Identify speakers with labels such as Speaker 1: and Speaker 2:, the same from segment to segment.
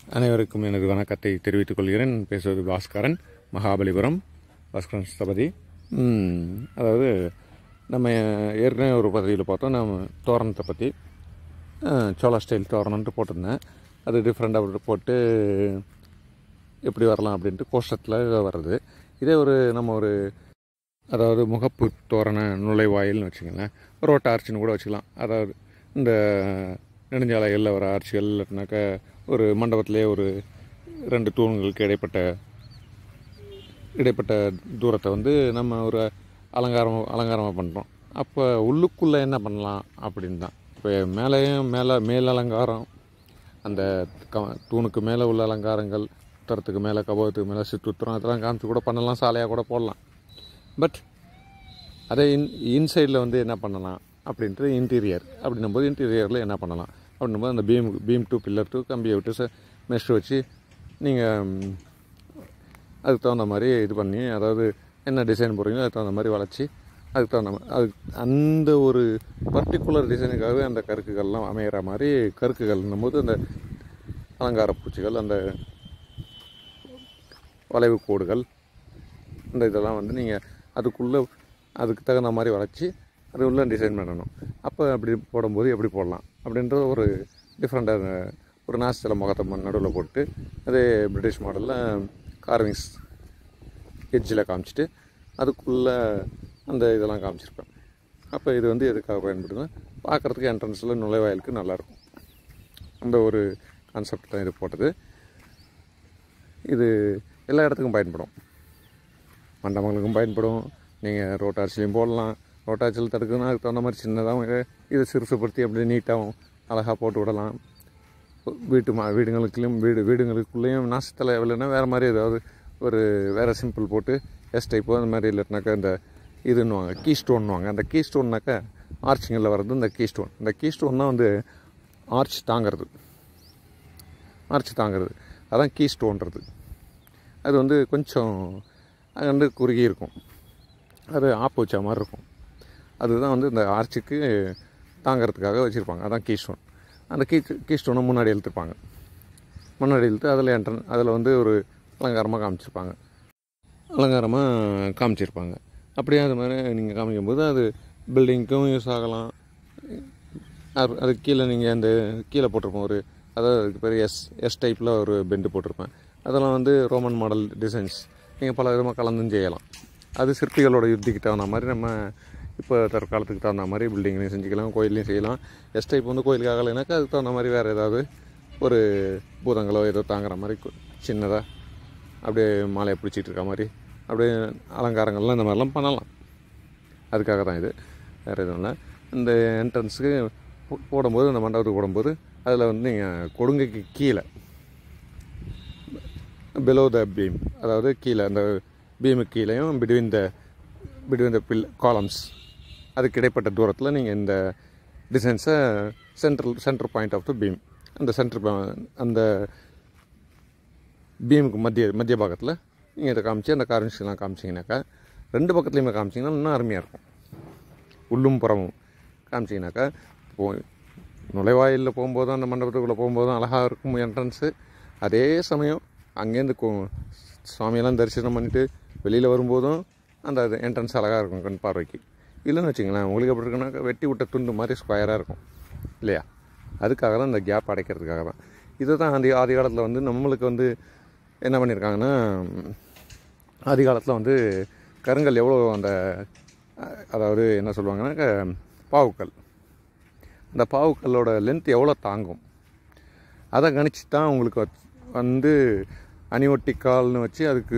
Speaker 1: அனைவருக்கும் எனது வணக்கத்தை தெரிவித்துக் கொள்கிறேன் பேசுவது பாஸ்கரன் மகாபலிபுரம் பாஸ்கரன் ஸ்தபதி ம், அதாவது நம்ம ஏற்கனவே ஒரு பகுதியில் பார்த்தோம் நம்ம தோரணத்தை பற்றி சோளா ஸ்டைல் தோரணம்ன்ட்டு போட்டிருந்தேன் அது டிஃப்ரெண்ட்டாக போட்டு எப்படி வரலாம் அப்படின்ட்டு கோஷ்டத்தில் வருது இதே ஒரு நம்ம ஒரு அதாவது முகப்பு தோரண நுழைவாயில்னு வச்சுங்களேன் ரோட்ட ஆர்ச்சின்னு கூட வச்சுக்கலாம் அதாவது இந்த நெடுஞ்சாலைகளில் வர ஆர்ச்சிகள் இல்லைனாக்கா ஒரு மண்டபத்திலே ஒரு ரெண்டு தூண்களுக்கு இடைப்பட்ட இடைப்பட்ட தூரத்தை வந்து நம்ம ஒரு அலங்காரம் அலங்காரமாக பண்ணுறோம் அப்போ உள்ளுக்குள்ளே என்ன பண்ணலாம் அப்படின்னு தான் இப்போ மேலேயும் மேலே மேல் அலங்காரம் அந்த க தூணுக்கு மேலே உள்ள அலங்காரங்கள் உத்தரத்துக்கு மேலே கபோகத்துக்கு மேலே சித்துத்திரம் அதெல்லாம் காமிச்சு கூட பண்ணலாம் சாலையாக கூட போடலாம் பட் அதே இன் இன்சைடில் வந்து என்ன பண்ணலாம் அப்படின்ட்டு இன்டீரியர் அப்படின்னும் போது இன்டீரியரில் என்ன பண்ணலாம் அப்படின்னும் போது அந்த beam beam to pillar to கம்பியை விட்டு ச மெஷ் வச்சு நீங்கள் அதுக்கு தகுந்த மாதிரி இது பண்ணி அதாவது என்ன டிசைன் போடுறீங்களோ அதுக்கு தகுந்த மாதிரி வளைச்சி அதுக்கு தகுந்த மாதிரி அது அந்த ஒரு பர்டிகுலர் டிசைனுக்காகவே அந்த கருக்குகள்லாம் அமையிற மாதிரி கருக்குகள்னும் போது அந்த அலங்கார பூச்சிகள் அந்த வளைவு கோடுகள் இந்த இதெல்லாம் வந்து நீங்கள் அதுக்குள்ளே அதுக்கு தகுந்த மாதிரி வளைச்சி அது உள்ள டிசைன் பண்ணணும் அப்போ அப்படி போடும்போது எப்படி போடலாம் அப்படின்ற ஒரு டிஃப்ரெண்ட்டாக ஒரு நாசில முகத்தை நடுவில் போட்டு அதே பிரிட்டிஷ் மாடலில் கார்விங்ஸ் எட்ஜில் காமிச்சிட்டு அதுக்குள்ளே அந்த இதெல்லாம் காமிச்சிருப்பேன் அப்போ இது வந்து எதுக்காக பயன்படுதுன்னா பார்க்குறதுக்கு என்ட்ரன்ஸில் நுழைவாயிலுக்கு நல்லாயிருக்கும் அந்த ஒரு கான்செப்ட் தான் இது போட்டது இது எல்லா இடத்துக்கும் பயன்படும் மண்டபங்களுக்கும் பயன்படும் நீங்கள் ரோட்டார்ச்சிலையும் போடலாம் ரோட்டார்ச்சியில் தடுக்குதுன்னா அதுக்கு தகுந்த மாதிரி சின்னதாகவும் இதை சிறுசுப்படுத்தி அப்படியே நீட்டாகவும் அழகாக போட்டு விடலாம் வீட்டு மா வீடுங்களுக்குள்ளேயும் வீடு வீடுங்களுக்குள்ளேயும் நாசத்தில் இல்லைன்னா வேறு மாதிரி ஏதாவது ஒரு வேறு சிம்பிள் போட்டு எஸ் டைப்போ அந்த மாதிரி இல்லைனாக்கா இந்த இதுன்னுவாங்க கீ ஸ்டோன்னுவாங்க அந்த கீ ஸ்டோன்னாக்கா ஆர்ச்சிங்களில் வர்றது இந்த கீ ஸ்டோன் இந்த கீ ஸ்டோன் தான் வந்து ஆர்ச் தாங்கிறது ஆர்ச் தாங்கிறது அதான் கீ ஸ்டோன்றது அது வந்து கொஞ்சம் அது வந்து குறுகி இருக்கும் அது ஆப்பு வச்ச மாதிரி இருக்கும் அதுதான் வந்து இந்த ஆர்ச்சுக்கு தாங்கிறதுக்காக வச்சுருப்பாங்க அதான் கீ ஸ்டோன் அந்த கீ கீ ஸ்டோனை முன்னாடி இழுத்துப்பாங்க முன்னாடி இழுத்து அதில் என்ட்ரன் அதில் வந்து ஒரு அலங்காரமாக காமிச்சிருப்பாங்க அலங்காரமாக காமிச்சிருப்பாங்க அப்படியே அது மாதிரி நீங்கள் காமிக்கும்போது அது பில்டிங்க்கும் யூஸ் ஆகலாம் அது அதுக்கு கீழே நீங்கள் அந்த கீழே போட்டிருப்போம் ஒரு அதாவது அதுக்கு பேர் எஸ் எஸ் டைப்பில் ஒரு பெண்டு போட்டிருப்பேன் அதெல்லாம் வந்து ரோமன் மாடல் டிசைன்ஸ் நீங்கள் பல விதமாக கலந்தும் செய்யலாம் அது சிற்பிகளோட யுத்திக்கு தகுந்த மாதிரி நம்ம இப்போ தற்காலத்துக்கு தகுந்த மாதிரி பில்டிங்லையும் செஞ்சுக்கலாம் கோயிலையும் செய்யலாம் எஸ் டைப் வந்து கோயிலுக்கு ஆகலைனாக்கா அதுக்கு தகுந்த மாதிரி வேறு ஏதாவது ஒரு பூதங்களோ ஏதோ தாங்குற மாதிரி சின்னதாக அப்படியே மாலையை பிடிச்சிட்டு இருக்க மாதிரி அப்படியே அலங்காரங்கள்லாம் இந்த மாதிரிலாம் பண்ணலாம் அதுக்காக தான் இது வேறு எதுவும் இல்லை இந்த என்ட்ரன்ஸுக்கு போ- போடும்போது இந்த மண்டபத்துக்கு போடும்போது அதில் வந்து நீங்கள் கொடுங்கைக்கு கீழே பிலோ த பீம் அதாவது கீழே அந்த பீமுக்கு கீழேயும் between the between the pill columns அதுக்கு இடைப்பட்ட தூரத்தில் நீங்கள் இந்த டிசைன்ஸை central centre point of the beam அந்த சென்டர் அந்த பீமுக்கு மத்திய மத்திய பாகத்தில் நீங்கள் இதை காமிச்சு அந்த கார்னிஷ்லாம் காமிச்சிங்கனாக்கா ரெண்டு பக்கத்துலையுமே காமிச்சிங்கன்னா இன்னும் அருமையாக இருக்கும் உள்ளும் புறமும் காமிச்சிங்கனாக்கா போ நுழைவாயிலில் போகும்போதும் அந்த மண்டபத்துக்குள்ளே போகும்போதும் அழகாக இருக்கும் என்ட்ரன்ஸு அதே சமயம் அங்கேருந்து கோ சுவாமியெல்லாம் தரிசனம் பண்ணிவிட்டு வெளியில் வரும்போதும் அந்த என்ட்ரன்ஸ் அழகாக இருக்கும் கண் பார்வைக்கு இல்லைன்னு வச்சுங்களேன் உங்களுக்கு எப்படி இருக்குன்னாக்கா வெட்டி விட்ட துண்டு மாதிரி ஸ்கொயராக இருக்கும் இல்லையா அதுக்காக தான் இந்த கேப் அடைக்கிறதுக்காக தான் இதை தான் ஆதி ஆதி காலத்தில் வந்து நம்மளுக்கு வந்து என்ன பண்ணியிருக்காங்கன்னா ஆதி காலத்தில் வந்து கருங்கல் எவ்வளோ அந்த அஹ், அதாவது என்ன சொல்லுவாங்கன்னாக்கா பாவுக்கல் அந்த பாவுக்கல்லோட லென்த் எவ்வளோ தாங்கும் அதை கணிச்சு தான் உங்களுக்கு வச்- வந்து அணிவொட்டி கால்னு வச்சு அதுக்கு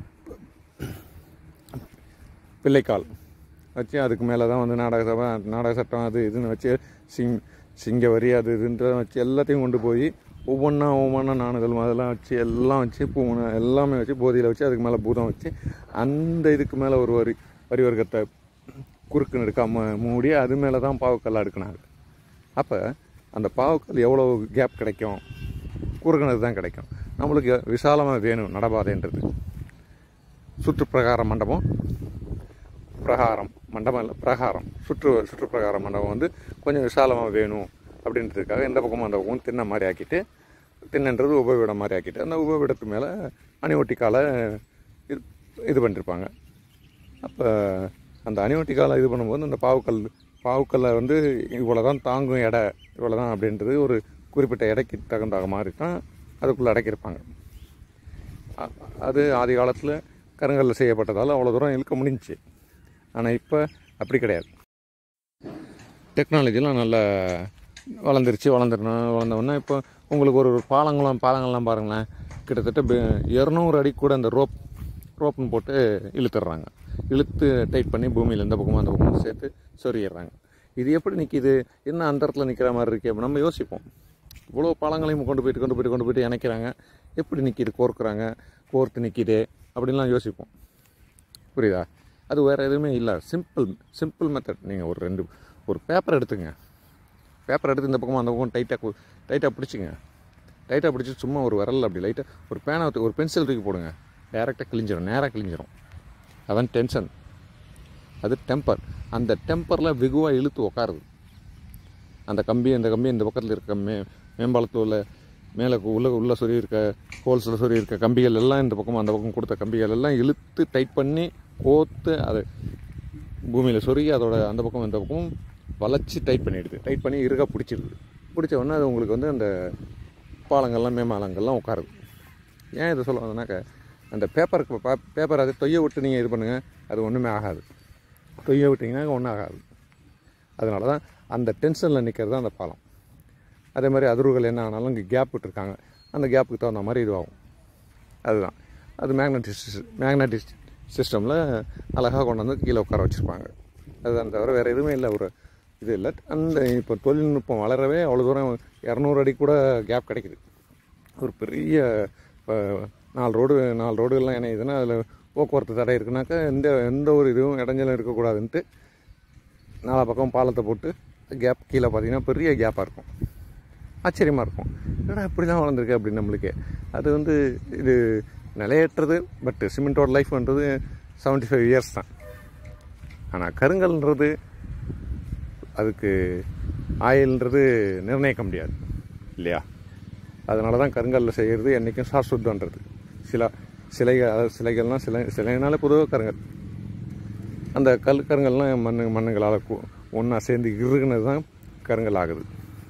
Speaker 1: பிள்ளைக்கால் வச்சு அதுக்கு மேலே தான் வந்து நாடக சபை நாடக சட்டம் அது இதுன்னு வச்சு சிங் சிங்க வரி அது இதுன்ற வச்சு எல்லாத்தையும் கொண்டு போய் ஒவ்வொன்றா ஒவ்வொன்றா நாணுகள் அதெல்லாம் வச்சு எல்லாம் வச்சு பூனை எல்லாமே வச்சு போதியில் வச்சு அதுக்கு மேலே பூதம் வச்சு அந்த இதுக்கு மேலே ஒரு வரி வரி வர்க்கத்தை குறுக்கு நெடுக்காமல் மூடி அது மேலே தான் பாவுக்கல்லாம் எடுக்கினாங்க அப்போ அந்த பாவுக்கல் எவ்வளோ கேப் கிடைக்கும் குறுகினது தான் கிடைக்கும் நம்மளுக்கு விசாலமாக வேணும் நடபாதைன்றது சுற்று பிரகார மண்டபம் பிரகாரம் மண்டபம் இல்லை பிரகாரம் சுற்று சுற்று பிரகார மண்டபம் வந்து கொஞ்சம் விசாலமாக வேணும் அப்படின்றதுக்காக இந்த பக்கமும் அந்த பக்கமும் தின்ன மாதிரி ஆக்கிட்டு திண்ணன்றது உபவிடம் மாதிரி ஆக்கிட்டு அந்த உபவிடத்து மேலே அணிவொட்டி காலை இது இது பண்ணியிருப்பாங்க அப்போ அந்த அணிவொட்டி காலை இது பண்ணும்போது அந்த பாவுக்கல் பாவுக்கல்லை வந்து இவ்வளோ தான் தாங்கும் எடை இவ்வளோ தான் அப்படின்றது ஒரு குறிப்பிட்ட எடைக்கு தகுந்த மாதிரி தான் அதுக்குள்ளே அடக்கியிருப்பாங்க அ- அது ஆதி காலத்தில் கருங்கல்ல செய்யப்பட்டதால் அவ்வளோ தூரம் இழுக்க முடிஞ்சுச்சு ஆனால் இப்போ அப்படி கிடையாது டெக்னாலஜிலாம் நல்லா வளர்ந்துருச்சு வளர்ந்துடணும் வளர்ந்தோடனே இப்போ உங்களுக்கு ஒரு ஒரு பாலங்கள்லாம் பாலங்கள்லாம் பாருங்களேன் கிட்டத்தட்ட பே- இரநூறு அடி கூட அந்த ரோப் ரோப்னு போட்டு இழுத்துடுறாங்க இழுத்து டைட் பண்ணி பூமியில் இந்த பக்கமும் அந்த பக்கமும் சேர்த்து சொருகிடுறாங்க இது எப்படி நிற்கிது என்ன அந்த இடத்துல நிற்கிற மாதிரி இருக்கு அப்படி நம்ம யோசிப்போம் இவ்வளோ பாலங்களையும் கொண்டு போயிட்டு கொண்டு போயிட்டு கொண்டு போயிட்டு இணைக்கிறாங்க எப்படி நிற்கிது கோர்க்குறாங்க கோர்த்து நிற்கிது அப்படின்லாம் யோசிப்போம் புரியுதா அது வேறு எதுவுமே இல்லை சிம்பிள் சிம்பிள் மெத்தட் நீங்கள் ஒரு ரெண்டு ஒரு பேப்பர் எடுத்துங்க பேப்பர் எடுத்து இந்த பக்கமும் அந்த பக்கம் டைட்டாக டைட்டாக பிடிச்சிங்க டைட்டாக பிடிச்சி சும்மா ஒரு விரல் அப்படி லைட்டாக ஒரு பேனை ஒரு பென்சில் தூக்கி போடுங்க டேரெக்டாக கிழிஞ்சிரும் நேராக கிழிஞ்சிரும் அதான் டென்ஷன் அது டெம்பர் அந்த டெம்பரில் வெகுவாக இழுத்து உக்காருது அந்த கம்பி அந்த கம்பி இந்த பக்கத்தில் இருக்க மே மேம்பாலத்தில் உள்ள மேலே உள்ள உள்ள சொறி இருக்க ஹோல்ஸில் சொறி இருக்க கம்பிகள் எல்லாம் இந்த பக்கம் அந்த பக்கம் கொடுத்த கம்பிகள் எல்லாம் இழுத்து டைட் பண்ணி கோத்து அது பூமியில் சொருகி அதோட அந்த பக்கம் இந்த பக்கம் வளைச்சி டைட் பண்ணிடுது டைட் பண்ணி இறுக பிடிச்சிருது பிடிச்ச உடனே அது உங்களுக்கு வந்து அந்த பாலங்கள்லாம் மேம்பாலங்கள்லாம் உட்காருது ஏன் இதை சொல்ல வந்தேன்னாக்க அந்த பேப்பருக்கு பேப்பர் அதை தொய்ய விட்டு நீங்கள் இது பண்ணுங்கள் அது ஒன்றுமே ஆகாது தொய்ய விட்டிங்கன்னா ஒன்றும் ஆகாது அதனால தான் அந்த டென்ஷனில் நிற்கிறது தான் அந்த பாலம் அதே மாதிரி அதிர்வுகள் என்ன ஆனாலும் இங்கே கேப் விட்டுருக்காங்க அந்த கேப்புக்கு தகுந்த மாதிரி இதுவாகும் அதுதான் அது மேக்னட்டிக் மேக்னட்டிக் சிஸ்டமில் அழகாக கொண்டு வந்து கீழே உட்கார வச்சுருப்பாங்க அதுதான் தவிர வேறு எதுவுமே இல்லை ஒரு இது இல்லை அந்த இப்போ தொழில்நுட்பம் வளரவே அவ்வளோ தூரம் இரநூறு அடி கூட கேப் கிடைக்குது ஒரு பெரிய இப்போ நாலு ரோடு நாலு ரோடுகள்லாம் இணையுதுன்னா அதில் போக்குவரத்து தடை இருக்குனாக்கா எந்த எந்த ஒரு இதுவும் இடைஞ்சலும் இருக்கக்கூடாதுன்ட்டு நாலா பக்கம் பாலத்தை போட்டு கேப் கீழே பார்த்தீங்கன்னா பெரிய கேப்பாக இருக்கும் ஆச்சரியமாக இருக்கும் என்னடா இப்படி தான் வளர்ந்துருக்கு அப்படின்னு நம்மளுக்கு அது வந்து இது நிலையற்றது பட் சிமெண்டோட லைஃப்ன்றது செவன்ட்டி ஃபைவ் இயர்ஸ் தான் ஆனால் கருங்கல்ன்றது அதுக்கு ஆயில்ன்றது நிர்ணயிக்க முடியாது இல்லையா அதனால தான் கருங்கல்ல செய்கிறது என்றைக்கும் சாஸ்வதன்றது சில சிலைகள் அதாவது சிலைகள்னால் சிலை சிலைனால பொதுவாக கருங்கல் அந்த கல் கருங்கல்லாம் மண்ணு மண்ணுங்களால் ஒன்றா சேர்ந்து இறுகுனது தான் கருங்கல் ஆகுது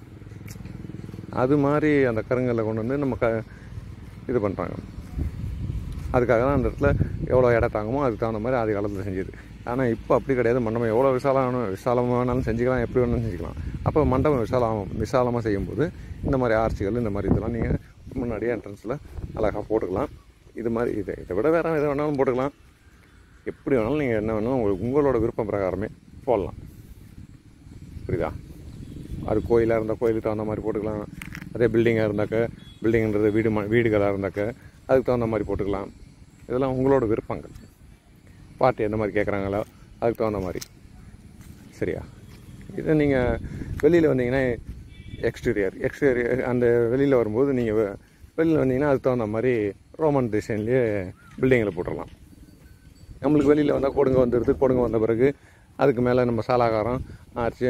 Speaker 1: அது மாதிரி அந்த கருங்கல்லை கொண்டு வந்து நம்ம க இது பண்ணுறாங்க அதுக்காக தான் அந்த இடத்துல எவ்வளோ இடம் தாங்குமோ அதுக்கு தகுந்த மாதிரி ஆதி காலத்தில் செஞ்சது ஆனால் இப்போ அப்படி கிடையாது மண்டபம் எவ்வளோ விசாலம் விசாலமாக வேணாலும் செஞ்சுக்கலாம் எப்படி வேணாலும் செஞ்சுக்கலாம் அப்போ மண்டபம் விசாலம் விசாலமாக செய்யும்போது இந்த மாதிரி ஆர்ச்சிகள் இந்த மாதிரி இதெல்லாம் நீங்கள் முன்னாடியே என்ட்ரன்ஸில் அழகாக போட்டுக்கலாம் இது மாதிரி இதை இதை விட வேறு எதை வேணாலும் போட்டுக்கலாம் எப்படி வேணாலும் நீங்கள் என்ன வேணாலும் உங்களுக்கு உங்களோட விருப்பம் பிரகாரமே போடலாம் புரியுதா அது கோயிலாக இருந்தால் கோயிலுக்கு தகுந்த மாதிரி போட்டுக்கலாம் அதே பில்டிங்காக இருந்தாக்க பில்டிங்ன்றது வீடு ம வீடுகளாக இருந்தாக்க அதுக்கு தகுந்த மாதிரி போட்டுக்கலாம் இதெல்லாம் உங்களோட விருப்பங்கள் பார்ட்டி எந்த மாதிரி கேட்குறாங்களோ அதுக்கு தகுந்த மாதிரி சரியா இதை நீங்கள் வெளியில் வந்தீங்கன்னா எக்ஸ்டீரியர் எக்ஸ்டீரியர் அந்த வெளியில் வரும்போது நீங்கள் வெளியில் வந்தீங்கன்னா அதுக்கு தகுந்த மாதிரி ரோமன் டிசைன்லேயே பில்டிங்கில் போட்டுடலாம் நம்மளுக்கு வெளியில் வந்தால் கொடுங்க வந்துடுது கொடுங்க வந்த பிறகு அதுக்கு மேலே நம்ம சாலாகாரம் ஆர்ச்சி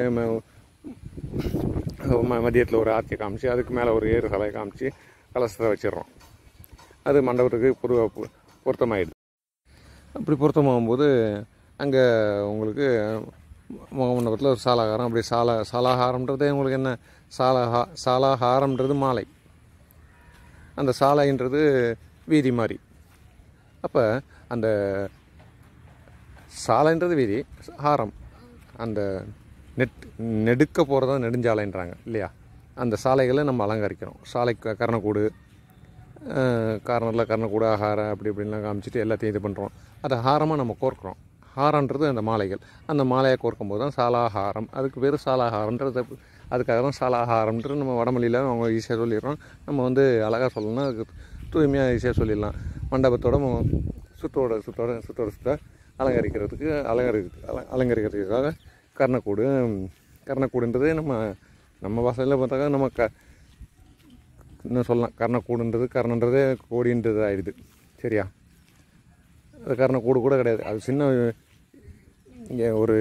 Speaker 1: மதியத்தில் ஒரு ஆர்ச்சி காமிச்சு அதுக்கு மேலே ஒரு ஏறு சலையை காமிச்சு கலசத்தை வச்சிடுறோம் அது மண்டபத்துக்கு பொரு பொருத்தமாயிடுது அப்படி பொருத்தமாகும்போது அங்கே உங்களுக்கு முகமண்டபத்தில் ஒரு சாலாகாரம் அப்படி சாலா சாலாகாரம்ன்றதே உங்களுக்கு என்ன சாலாஹா சாலாகாரம்ன்றது மாலை அந்த சாலைன்றது வீதி மாதிரி அப்போ அந்த சாலைன்றது வீதி ஹாரம் அந்த நெட் நெடுக்க போகிறதா நெடுஞ்சாலைன்றாங்க இல்லையா அந்த சாலைகளை நம்ம அலங்கரிக்கிறோம் சாலை க- கர்ணக்கூடு கார்னரில் கர்ணக்கூடு ஆகாரம் அப்படி இப்படின்லாம் காமிச்சிட்டு எல்லாத்தையும் இது பண்ணுறோம் அதை ஹாரமாக நம்ம கோர்க்குறோம் ஹாரன்றது அந்த மாலைகள் அந்த மாலையை கோர்க்கும் போது தான் சாலாஹாரம் அதுக்கு பேர் சாலாஹாரம்ன்றது அதுக்காக தான் சாலாஹாரம்ன்றது நம்ம வடமொழியில் அவங்க ஈஸியாக சொல்லிடுறோம் நம்ம வந்து அழகாக சொல்லணும்னா அதுக்கு தூய்மையாக ஈஸியாக சொல்லிடலாம் மண்டபத்தோட மு- சுத்தோட சுத்தோட சுத்தோட சுத்த அலங்கரிக்கிறதுக்கு அலங்கரி அல- அலங்கரிக்கிறதுக்காக கர்ணக்கூடு கர்ணக்கூடுன்றது நம்ம நம்ம பாஷையில் பார்த்தாக்கா நம்ம க இன்னும் சொல்லலாம் கர்ணக்கூடுன்றது கர்ணன்றதே கோடின்றது ஆயிடுது சரியா அது கர்ணக்கூடு கூட கிடையாது அது சின்ன இங்கே ஒரு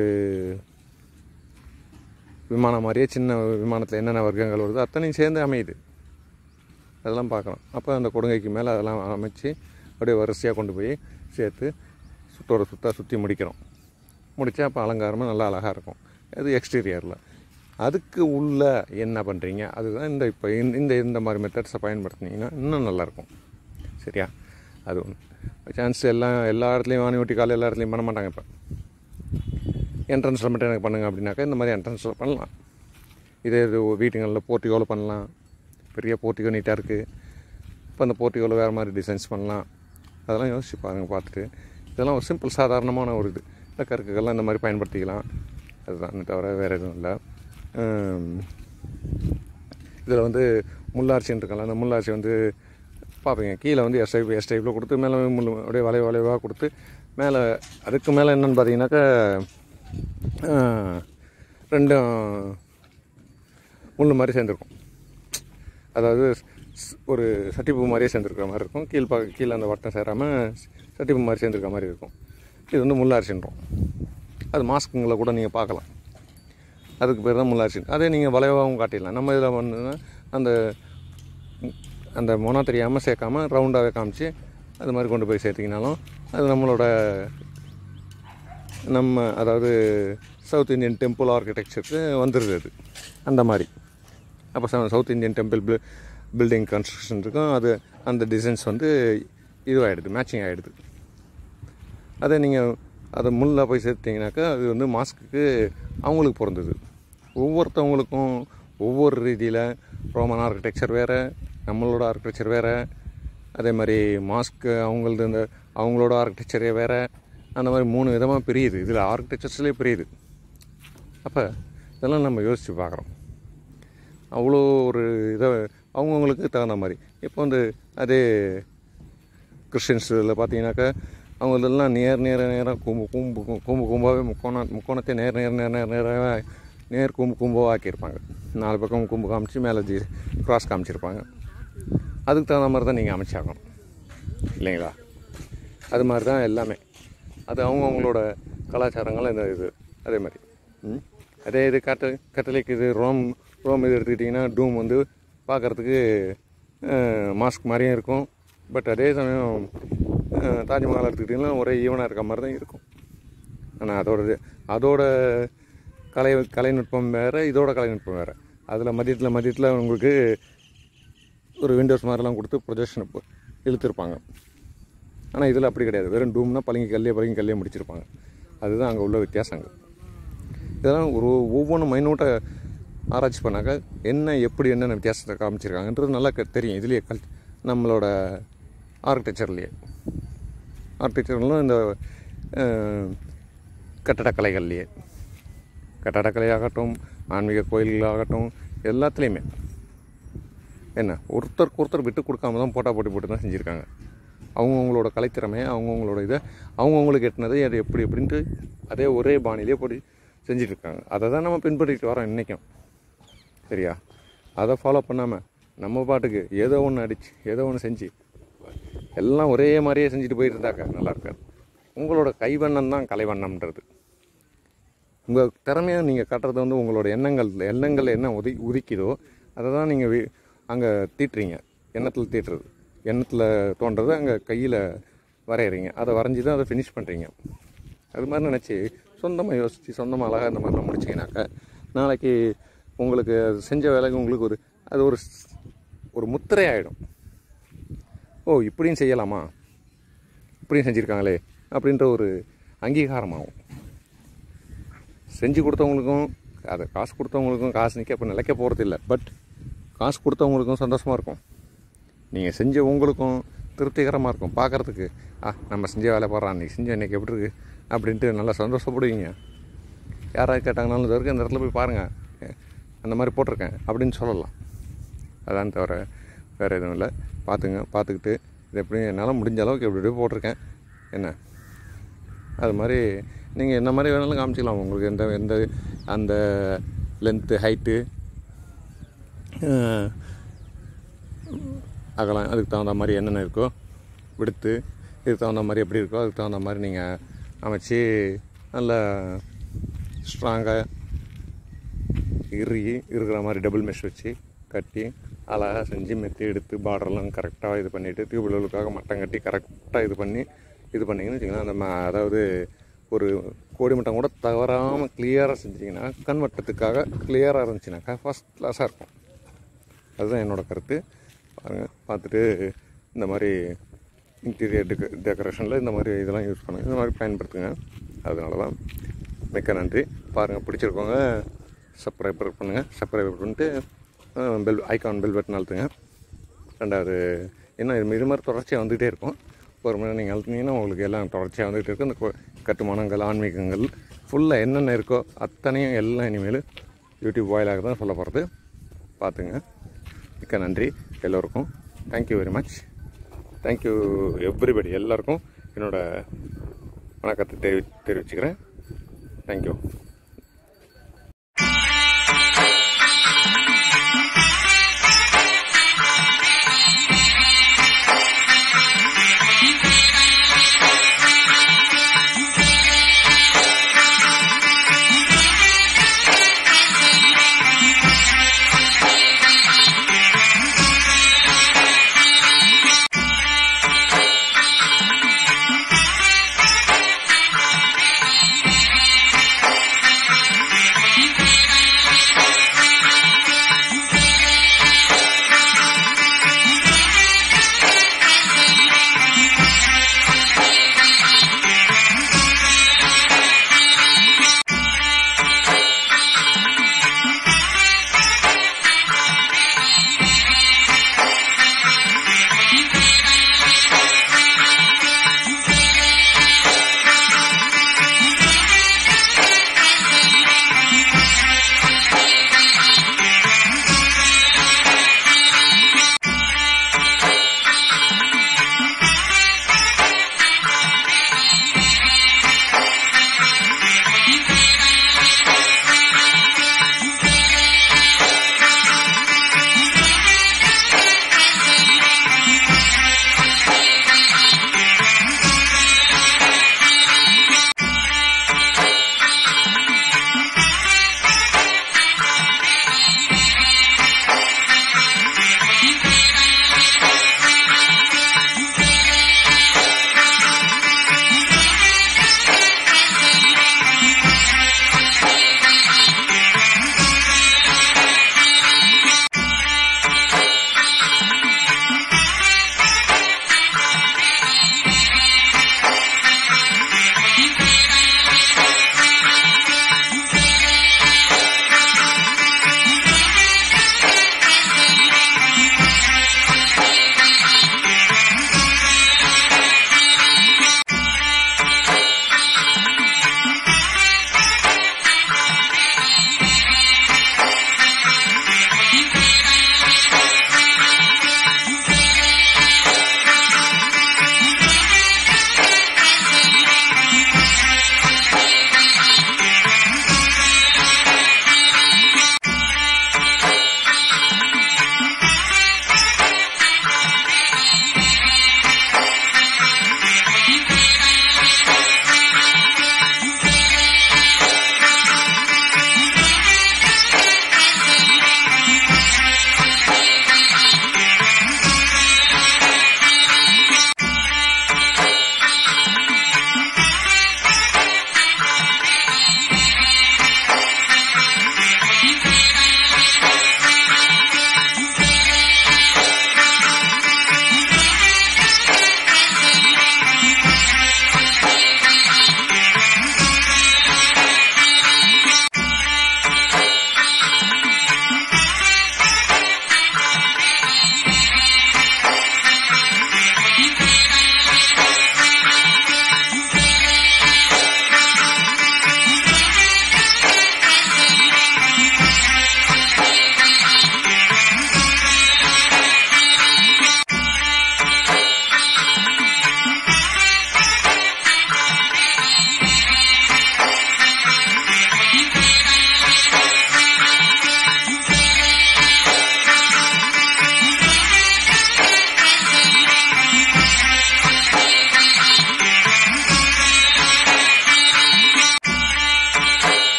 Speaker 1: விமானம் மாதிரியே சின்ன விமானத்தில் என்னென்ன வர்க்கங்கள் வருதோ அத்தனையும் சேர்ந்து அமையுது அதெல்லாம் பார்க்குறோம் அப்போ அந்த கொடுங்கைக்கு மேலே அதெல்லாம் அமைச்சு அப்படியே வரிசையாக கொண்டு போய் சேர்த்து சுத்தோட சுத்தாக சுற்றி முடிக்கிறோம் முடித்தா அப்போ அலங்காரமாக நல்லா அழகாக இருக்கும் அது எக்ஸ்டீரியரில் அதுக்கு உள்ள என்ன பண்ணுறீங்க அதுதான் இந்த இப்போ இந்த- இந்த இந்த மாதிரி மெத்தட்ஸை பயன்படுத்துனீங்கன்னா இன்னும் நல்லாயிருக்கும் சரியா அது ஒன்று சான்ஸ் எல்லாம் எல்லா இடத்துலையும் வாணி ஒட்டி கால் எல்லா இடத்துலையும் பண்ண மாட்டாங்க இப்போ என்ட்ரன்ஸில் மட்டும் எனக்கு பண்ணுங்க அப்படின்னாக்கா இந்த மாதிரி என்ட்ரன்ஸில் பண்ணலாம் இதே இது வீட்டுங்களில் போர்ட்டிகோவில் பண்ணலாம் பெரிய போர்ட்டிகோ நீட்டாக இருக்குது இப்போ அந்த போர்ட்டிகோவில் வேறு மாதிரி டிசைன்ஸ் பண்ணலாம் அதெல்லாம் யோசிச்சு பாருங்க பார்த்துட்டு இதெல்லாம் ஒரு சிம்பிள் சாதாரணமான ஒரு இது இந்த கருக்குகள்லாம் இந்த மாதிரி பயன்படுத்திக்கலாம் அதுதான் தவிர வேறு எதுவும் இல்லை இதில் வந்து முள்ளார்ச்சின்னு இருக்கலாம் அந்த முள்ளார்ச்சி வந்து பார்ப்பீங்க கீழே வந்து எஸ் டைப் எஸ் டைப்பில் கொடுத்து மேலே முள் அப்படியே வளைவு வளைவாக கொடுத்து மேலே அதுக்கு மேலே என்னென்னு பார்த்தீங்கன்னாக்கா ஆஹ், ரெண்டும் முள் மாதிரி சேர்ந்துருக்கும் அதாவது ஸ்- ஒரு சட்டிப்பூ மாதிரியே சேர்ந்துருக்கிற மாதிரி இருக்கும் கீழ் பா கீழே அந்த வட்டம் சேராமல் சட்டிப்பூ மாதிரி சேர்ந்துருக்க மாதிரி இருக்கும் இது வந்து முள்ளார்ச்சின்றோம் அது மாஸ்க்குங்களை கூட நீங்கள் பார்க்கலாம் அதுக்கு பேர் தான் முள்ளார்ச்சி அதே நீங்கள் வளைவாகவும் காட்டிடலாம் நம்ம இதில் வந்துன்னா அந்த அந்த மொனா தெரியாமல் சேர்க்காம ரவுண்டாகவே காமிச்சு அது மாதிரி கொண்டு போய் சேர்த்திங்கனாலும் அது நம்மளோட நம்ம அதாவது சவுத் இந்தியன் டெம்பிள் ஆர்கிடெக்சருக்கு வந்துடுது அது அந்த மாதிரி அப்போ South Indian temple bill building construction இருக்கும் அது அந்த டிசைன்ஸ் வந்து இதுவாகிடுது மேட்சிங் ஆகிடுது அதே நீங்கள் அதை முள்ளில் போய் சேர்த்தீங்கன்னாக்கா அது வந்து மாஸ்க்குக்கு அவங்களுக்கு பிறந்தது ஒவ்வொருத்தவங்களுக்கும் ஒவ்வொரு ரீதியில் ரோமன் ஆர்கிடெக்சர் வேறு நம்மளோட ஆர்கிடெக்சர் வேறு அதே மாதிரி மாஸ்க்கு அவங்களது இந்த அவங்களோட ஆர்கிடெக்சரே வேறு அந்த மாதிரி மூணு விதமாக பிரியுது இதில் ஆர்கிடெக்சர்ஸ்லேயே பிரியுது அப்போ இதெல்லாம் நம்ம யோசித்து பார்க்குறோம் அவ்வளோ ஒரு இதை அவங்கவுங்களுக்கு தகுந்த மாதிரி இப்போ வந்து அதே கிறிஸ்டின்ஸ் இதில் பார்த்தீங்கன்னாக்கா அவங்க இதெல்லாம் நேர் நேர நேராக கூம்பு கூம்பு கூம்பு கூம்பாகவே முக்கோணம் முக்கோணத்தை நேர் நேர் நேர் நேர் நேராக நேர் கூம்பு கூம்பாக ஆக்கியிருப்பாங்க நாலு பக்கம் கூம்பு காமிச்சு மேலே ஜி கிராஸ் காமிச்சிருப்பாங்க அதுக்கு தகுந்த மாதிரி தான் நீங்கள் அமைச்சாகணும் இல்லைங்களா அது மாதிரி தான் எல்லாமே அது அவங்கவுங்களோட கலாச்சாரங்கள் இந்த இது அதே மாதிரி ம். அதே இது கட்ட கட்டளைக்கு இது ரோம் ரோம் இது எடுத்துக்கிட்டிங்கன்னா டூம் வந்து பார்க்குறதுக்கு மாஸ்க் மாதிரியும் இருக்கும் பட் அதே சமயம் அஹ், தாஜ்மஹால் எடுத்துக்கிட்டிங்கன்னா ஒரே ஈவனாக இருக்க மாதிரி தான் இருக்கும் ஆனால் அதோட இது அதோட கலை கலைநுட்பம் வேறு இதோட கலைநுட்பம் வேறு அதில் மதியத்தில் மதியத்தில் உங்களுக்கு ஒரு விண்டோஸ் மாதிரிலாம் கொடுத்து ப்ரொஜெக்ஷன் இழுத்துருப்பாங்க ஆனால் இதில் அப்படி கிடையாது வெறும் டூம்னா பளிங்கு கல்லே பளிங்கு கல்லே முடிச்சிருப்பாங்க அதுதான் அங்கே உள்ள வித்தியாசங்கள் இதெல்லாம் ஒரு ஒவ்வொன்றும் மைனூட்டாக ஆராய்ச்சி பண்ணாக்க என்ன எப்படி என்னென்ன வித்தியாசத்தை காமிச்சிருக்காங்கன்றது நல்லா க- தெரியும் இதுலேயே கல் நம்மளோட ஆர்கிடெக்சர்லேயே ஆர்கிடெக்சர்லாம் இந்த அஹ், கட்டடக்கலைகள்லேயே கட்டடக்கலையாகட்டும் ஆன்மீக கோயில்களாகட்டும் எல்லாத்துலேயுமே என்ன ஒருத்தருக்கு ஒருத்தர் விட்டு கொடுக்காம தான் போட்டா போட்டி போட்டு தான் செஞ்சுருக்காங்க அவங்கவுங்களோட கலைத்திறமையை அவங்கவுங்களோட இதை அவங்கவுங்களுக்கு எட்டினதை அது எப்படி எப்படின்ட்டு அதே ஒரே பாணியிலே போட்டு செஞ்சுட்டு இருக்காங்க அதை தான் நம்ம பின்பற்றிட்டு வரோம் இன்றைக்கும் சரியா அதை ஃபாலோ பண்ணாமல் நம்ம பாட்டுக்கு ஏதோ ஒன்று அடிச்சு ஏதோ ஒன்று செஞ்சு எல்லாம் ஒரே மாதிரியே செஞ்சுட்டு போயிட்டு இருந்தாக்க நல்லா இருக்காது உங்களோட கைவண்ணம் தான் கலைவண்ணம்ன்றது உங்கள் திறமையை நீங்கள் கட்டுறது வந்து உங்களோட எண்ணங்கள் எண்ணங்கள் என்ன உதி உதிக்குதோ அதை தான் நீங்கள் அங்கே தீட்டுறீங்க எண்ணத்தில் தீட்டுறது எண்ணத்தில் தோன்றது அங்கே கையில் வரைகிறீங்க அதை வரைஞ்சி தான் அதை ஃபினிஷ் பண்ணுறீங்க அது மாதிரி நினச்சி சொந்தமாக யோசித்து சொந்தமாக அழகாக இந்த மாதிரிலாம் முடிச்சிங்கனாக்கா நாளைக்கு உங்களுக்கு அது செஞ்ச வேலைக்கு உங்களுக்கு ஒரு அது ஒரு ஸ்- ஒரு முத்திரை ஆகிடும் ஓ இப்படியும் செய்யலாமா இப்படியும் செஞ்சுருக்காங்களே அப்படின்ற ஒரு அங்கீகாரமாகும் செஞ்சு கொடுத்தவங்களுக்கும் அதை காசு கொடுத்தவங்களுக்கும் காசு நிற்க இப்போ நிலைக்க போகிறது இல்லை பட் காசு கொடுத்தவங்களுக்கும் சந்தோஷமாக இருக்கும் நீங்கள் செஞ்ச உங்களுக்கும் திருப்திகரமாக இருக்கும் பார்க்குறதுக்கு ஆ நம்ம செஞ்ச வேலை போடுறான் நீ செஞ்ச இன்னைக்கு எப்படி இருக்கு அப்படின்ட்டு நல்லா சந்தோஷப்படுவீங்க யாராவது கேட்டாங்கனாலும் இது வரைக்கும் அந்த இடத்துல போய் பாருங்கள் அந்த மாதிரி போட்டிருக்கேன் அப்படின்னு சொல்லலாம் அதான் தவிர வேறு எதுவும் இல்லை பார்த்துங்க பார்த்துக்கிட்டு இது எப்படி என்னால் முடிஞ்ச அளவுக்கு எப்படி எப்படி போட்டிருக்கேன் என்ன அது மாதிரி நீங்கள் என்ன மாதிரி வேணாலும் காமிச்சிக்கலாம் உங்களுக்கு எந்த எந்த அந்த லென்த்து ஹைட்டு அகலம் அதுக்கு தகுந்த மாதிரி என்னென்ன இருக்கோ விடுத்து இதுக்கு தகுந்த மாதிரி எப்படி இருக்கோ அதுக்கு தகுந்த மாதிரி நீங்கள் அமைச்சு நல்லா ஸ்ட்ராங்காக இறுகி இருக்கிற மாதிரி டபுள் மெஷ் வச்சு கட்டி அழகாக செஞ்சு மெத்தி எடுத்து பார்டர்லாம் கரெக்டாக இது பண்ணிவிட்டு டியூப்வெல்லுக்காக மட்டம் கட்டி கரெக்டாக இது பண்ணி இது பண்ணிங்கன்னு வச்சுக்கோங்களேன் அந்த ம- அதாவது ஒரு கோடி மட்டம் கூட தவறாமல் கிளியராக செஞ்சிங்கன்னா கண் வட்டத்துக்காக கிளியராக இருந்துச்சுனாக்கா ஃபஸ்ட் கிளாஸாக இருக்கும் அதுதான் என்னோட கருத்து பாருங்கள் பார்த்துட்டு இந்த மாதிரி இன்டீரியர் டெக்க டெக்கரேஷனில் இந்த மாதிரி இதெல்லாம் யூஸ் பண்ணுங்க இந்த மாதிரி பயன்படுத்துங்க அதனால தான் மிக்க நன்றி பாருங்கள் பிடிச்சிருக்கவங்க சப்ஸ்கிரைபர் பண்ணுங்கள் சப்ஸ்கிரைபர் பண்ணிட்டு பெல் ஐகான் பெல் பட்டன் அழுத்துங்க ரெண்டாவது என்ன இது இது மாதிரி தொடர்ச்சியாக வந்துகிட்டே இருக்கும் ஒரு மணி நீங்கள் அழுத்துனீங்கன்னா உங்களுக்கு எல்லாம் தொடர்ச்சியாக வந்துகிட்டே இருக்கும் இந்த கொ- கட்டுமானங்கள் ஆன்மீகங்கள் ஃபுல்லாக என்னென்ன இருக்கோ அத்தனையும் எல்லாம் இனிமேல் யூடியூப் வாயிலாக தான் சொல்ல போகிறது பார்த்துங்க மிக்க நன்றி எல்லோருக்கும் thank you very much thank you everybody எல்லாருக்கும் என்னோட வணக்கத்தை தெரிவி தெரிவிச்சுக்கிறேன் தேங்க்யூ